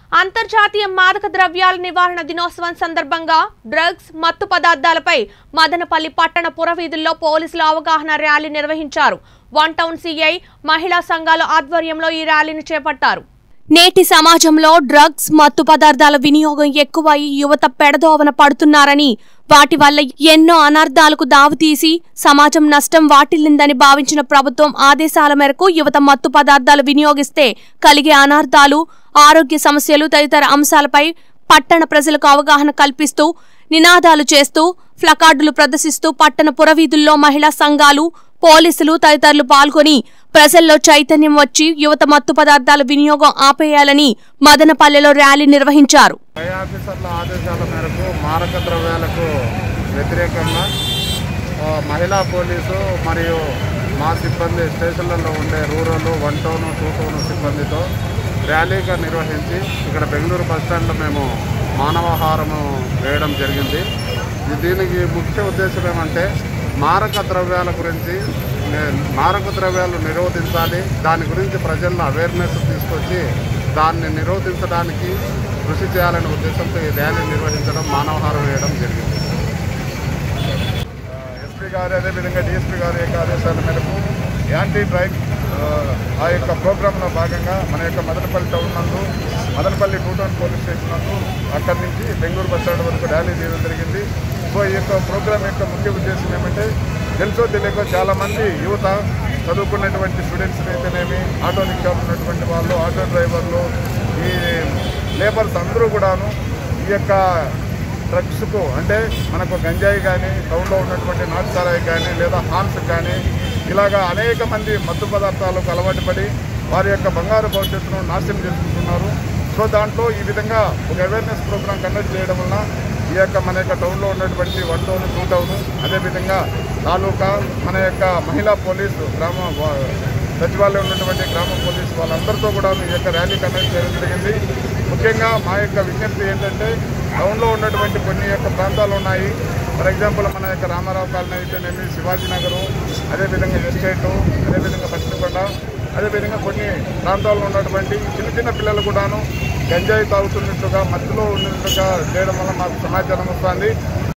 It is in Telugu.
అంతర్జాతీయ మాదక ద్రవ్యాల నివారణ దినోత్సవం సందర్భంగా డ్రగ్స్ మత్తు పదార్థాలపై మదనపల్లి పట్టణ పురవీధుల్లో పోలీసులు అవగాహన ర్యాలీ నిర్వహించారు వన్ టౌన్ సిఐ మహిళా సంఘాల ఆధ్వర్యంలో ఈ ర్యాలీని చేపట్టారు నేటి సమాజంలో డ్రగ్స్ మత్తు పదార్థాల వినియోగం ఎక్కువై యువత పెడదోవన పడుతున్నారని వాటి వల్ల ఎన్నో అనర్థాలకు దావుతీసి సమాజం నష్టం వాటిల్లిందని భావించిన ప్రభుత్వం ఆదేశాల మేరకు యువత మత్తు పదార్థాలు వినియోగిస్తే కలిగే అనర్థాలు ఆరోగ్య సమస్యలు తదితర అంశాలపై పట్టణ ప్రజలకు అవగాహన కల్పిస్తూ నినాదాలు చేస్తూ ప్లకార్డులు ప్రదర్శిస్తూ పట్టణ పురవీధుల్లో మహిళా సంఘాలు పోలీసులు తదితరులు పాల్గొని ప్రజల్లో చైతన్యం వచ్చి యువత మత్తు పదార్థాల వినియోగం ఆపేయాలని మదనపల్లెలో ర్యాలీ నిర్వహించారు పై ఆఫీసర్ల ఆదేశాల మేరకు మారక ద్రవ్యాలకు వ్యతిరేకంగా ఆ, మహిళా పోలీసు మరియు మా సిబ్బంది స్టేషన్లలో ఉండే rural one town two town సిబ్బందితో ర్యాలీగా నిర్వహించి ఇక్కడ బెంగళూరు బస్టాండ్లో మేము మానవాహారము వేయడం జరిగింది ఇది- దీనికి ముఖ్య ఉద్దేశం ఏమంటే మారక ద్రవ్యాల గురించి నే- మారక ద్రవ్యాలు నిరోధించాలి దాని గురించి ప్రజల్లో అవేర్నెస్ తీసుకొచ్చి దాన్ని నిరోధించడానికి కృషి చేయాలనే ఉద్దేశంతో ఈ ర్యాలీ నిర్వహించడం మానవహారం వేయడం జరిగింది ఎస్పీ గారు అదేవిధంగా డిఎస్పీ గారి యొక్క ఆదేశాల మేరకు యాంటీ డ్రైవ్ ఆ, ఆ యొక్క ప్రోగ్రాంలో భాగంగా మన యొక్క మదనపల్లి టౌన్ నందు Madanapalli two town police station నందు అక్కడి నుంచి బెంగళూరు బస్ స్టాండ్ వరకు ర్యాలీ చేయడం జరిగింది సో ఈ యొక్క ప్రోగ్రాం యొక్క ముఖ్య ఉద్దేశం ఏమంటే తెలుసో తెలియకో చాలామంది యువత చదువుకున్నటువంటి స్టూడెంట్స్ అయితేనేమి ఆటో రిక్షాలు ఉన్నటువంటి వాళ్ళు ఆటో డ్రైవర్లు ఈ లేబర్స్ అందరూ కూడాను ఈ యొక్క డ్రగ్స్కు అంటే మనకు గంజాయి కానీ టౌన్లో ఉన్నటువంటి నాటుసారాయి కానీ లేదా హాన్స్ కానీ ఇలాగా అనేక మంది మత్తు పదార్థాలకు అలవాటు పడి వారి యొక్క బంగారు భవిష్యత్తును నాశనం చేసుకుంటున్నారు సో దాంట్లో ఈ విధంగా ఒక అవేర్నెస్ ప్రోగ్రామ్ కండక్ట్ చేయడం వలన ఈ యొక్క మన యొక్క టౌన్లో ఉన్నటువంటి వన్ టౌన్ టూ టౌన్ అదేవిధంగా తాలూకా మన యొక్క మహిళా పోలీసు గ్రామ వా- సచివాలయం ఉన్నటువంటి గ్రామ పోలీసు వాళ్ళందరితో కూడా ఈ యొక్క ర్యాలీ కండక్ట్ చేయడం జరిగింది ముఖ్యంగా మా యొక్క విజ్ఞప్తి ఏంటంటే టౌన్లో ఉన్నటువంటి కొన్ని యొక్క ప్రాంతాలు ఉన్నాయి ఫర్ ఎగ్జాంపుల్ మన యొక్క రామారావు కాలనీ అయితేనేమి శివాజీ నగరు అదేవిధంగా ఎస్టేటు అదేవిధంగా పశ్చిమకొండ అదేవిధంగా కొన్ని ప్రాంతాల్లో ఉన్నటువంటి చిన్న చిన్న పిల్లలు కూడాను గంజాయి తాగుతున్నట్టుగా మధ్యలో ఉన్నట్టుగా చేయడం వల్ల మాకు సమాచారం వస్తుంది